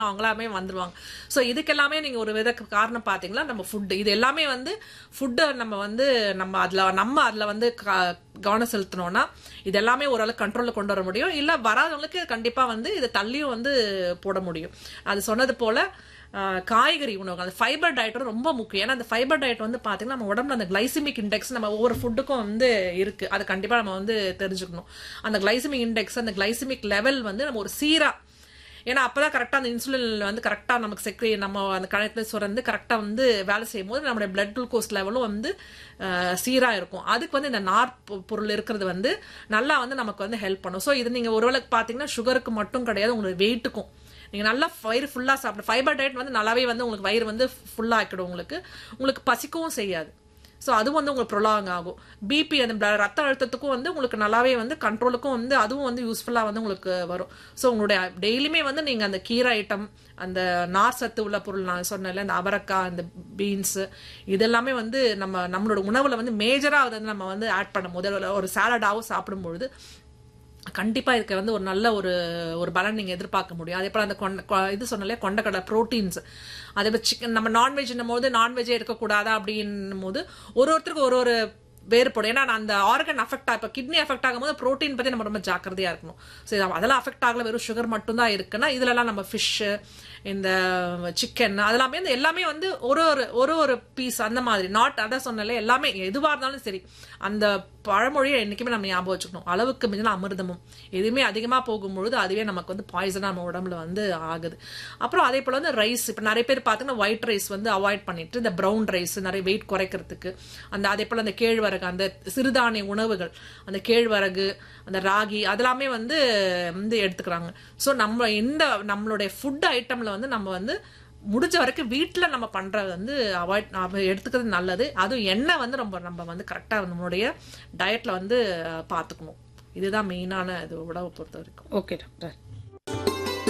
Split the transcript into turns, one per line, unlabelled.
அவங்களாமே வந்துருவாங்க ஸோ இதுக்கெல்லாமே நீங்க ஒரு வித காரணம் பாத்தீங்களா நம்ம ஃபுட் இது எல்லாமே வந்து ஃபுட்டை நம்ம வந்து நம்ம அதுல நம்ம அதுல வந்து க- கவனம் செலுத்தினோம்னா இது எல்லாமே ஓரளவுக்கு கண்ட்ரோல்ல கொண்டு வர முடியும் இல்ல வராதவங்களுக்கு கண்டிப்பா வந்து இதை தள்ளியும் வந்து போட முடியும் அது சொன்னது போல ஆஹ், காய்கறி உணவுகள் அந்த ஃபைபர் டயட்டும் ரொம்ப முக்கியம் ஏன்னா அந்த ஃபைபர் டயட் வந்து பாத்தீங்கன்னா நம்ம உடம்புல அந்த கிளைசிமிக் இண்டெக்ஸ் நம்ம ஒவ்வொரு ஃபுட்டுக்கும் வந்து இருக்கு அது கண்டிப்பா நம்ம வந்து தெரிஞ்சுக்கணும் அந்த கிளைசிமிக் இண்டெக்ஸ் அந்த கிளைசிமிக் லெவல் வந்து நம்ம ஒரு சீரா ஏன்னா அப்பதான் கரெக்டா அந்த இன்சுலின் வந்து கரெக்டா நமக்கு செக்ரி நம்ம அந்த கணத்துல சுரந்து கரெக்டா வந்து வேலை செய்யும் போது நம்மளுடைய பிளட் குளுக்கோஸ் லெவலும் வந்து அஹ், சீரா இருக்கும் அதுக்கு வந்து இந்த நார் பொ- பொருள் இருக்கிறது வந்து நல்லா வந்து நமக்கு வந்து ஹெல்ப் பண்ணும் ஸோ இது நீங்க ஒருவேளை பாத்தீங்கன்னா சுகருக்கு மட்டும் கிடையாது உங்களுக்கு வெயிட்டுக்கும் நீங்க நல்லா வயிறு ஃபுல்லா சாப்பிடு ஃபைபர் டயட் வந்து நல்லாவே வந்து உங்களுக்கு வயிறு வந்து ஃபுல்லா ஆக்கிடும் உங்களுக்கு உங்களுக்கு பசிக்கவும் செய்யாது ஸோ அது வந்து உங்களுக்கு ப்ரொலாங் ஆகும் பிபி அந்த blood- ரத்த அழுத்தத்துக்கும் வந்து உங்களுக்கு நல்லாவே வந்து கண்ட்ரோலுக்கும் வந்து அதுவும் வந்து யூஸ்ஃபுல்லாக வந்து உங்களுக்கு வரும் ஸோ உங்களுடைய டெய்லியுமே வந்து நீங்கள் அந்த கீரை ஐட்டம் அந்த நார் சத்து உள்ள பொருள் நான் சொன்னேன்ல இந்த அவரக்காய் இந்த பீன்ஸ் இதெல்லாமே வந்து நம்ம நம்மளோட உணவுல வந்து மேஜராக வந்து நம்ம வந்து ஆட் பண்ணும் போது ஒரு- ஒரு சாலடாகவும் சாப்பிடும்பொழுது கண்டிப்பா இதுக்கு வந்து ஒரு நல்ல ஒரு ஒரு பலன் நீங்க எதிர்பார்க்க முடியும் அதே போல அந்த கொண்ட கொ- இது சொன்னாலே கொண்டக்கடலை ப்ரோட்டீன்ஸ் அதே போல சிக்கன் நம்ம நான்வெஜ் போது நான்வெஜ்ஜே இருக்கக்கூடாதா அப்படின்னும் போது ஒரு ஒருத்தருக்கு ஒரு ஒரு வேறுபடும் ஏன்னா அந்த ஆர்கன் அஃபெக்ட் ஆ இப்போ கிட்னி அஃபெக்ட் ஆகும்போது ப்ரோட்டீன் பத்தி நம்ம ரொம்ப ஜாக்கிரதையா இருக்கணும் ஸோ அதெல்லாம் அஃபெக்ட் ஆகல வெறும் சுகர் மட்டும் தான் இருக்குன்னா இதுலலாம் நம்ம ஃபிஷ் இந்த சிக்கன் அதெல்லாமே இந்த எல்லாமே வந்து ஒரு ஒரு ஒரு ஒரு பீஸ் அந்த மாதிரி நாட் அதான் சொன்னல எல்லாமே எதுவா இருந்தாலும் சரி அந்த பழமொழியை என்னைக்குமே நம்ம ஞாபகம் வச்சுக்கணும் அளவுக்கு மிஞ்சின அமிர்தமும் எதுவுமே அதிகமா போகும்பொழுது அதுவே நமக்கு வந்து பாய்சனா நம்ம உடம்புல வந்து ஆகுது அப்புறம் அதே போல வந்து ரைஸ் இப்ப நிறைய பேர் பார்த்தீங்கன்னா ஒயிட் ரைஸ் வந்து அவாய்ட் பண்ணிட்டு இந்த ப்ரௌன் ரைஸ் நிறைய வெயிட் குறைக்கிறதுக்கு அந்த அதே போல அந்த கேழ்வரகு அந்த சிறுதானிய உணவுகள் அந்த கேழ்வரகு அந்த ராகி அதெல்லாமே வந்து வந்து எடுத்துக்கிறாங்க ஸோ நம்ம இந்த நம்மளுடைய ஃபுட் ஐட்டம்ல வந்து நம்ம வந்து முடிஞ்ச வரைக்கும் வீட்ல நம்ம பண்றது வந்து அவாய்ட் எடுத்துக்கிறது நல்லது அதுவும் எண்ணெய் வந்து ரொம்ப நம்ம வந்து கரெக்டா நம்மளுடைய டயட்ல வந்து அஹ், பார்த்துக்கணும் இதுதான் மெயினான இது உணவை பொறுத்த வரைக்கும்
ஓகே டாக்டர்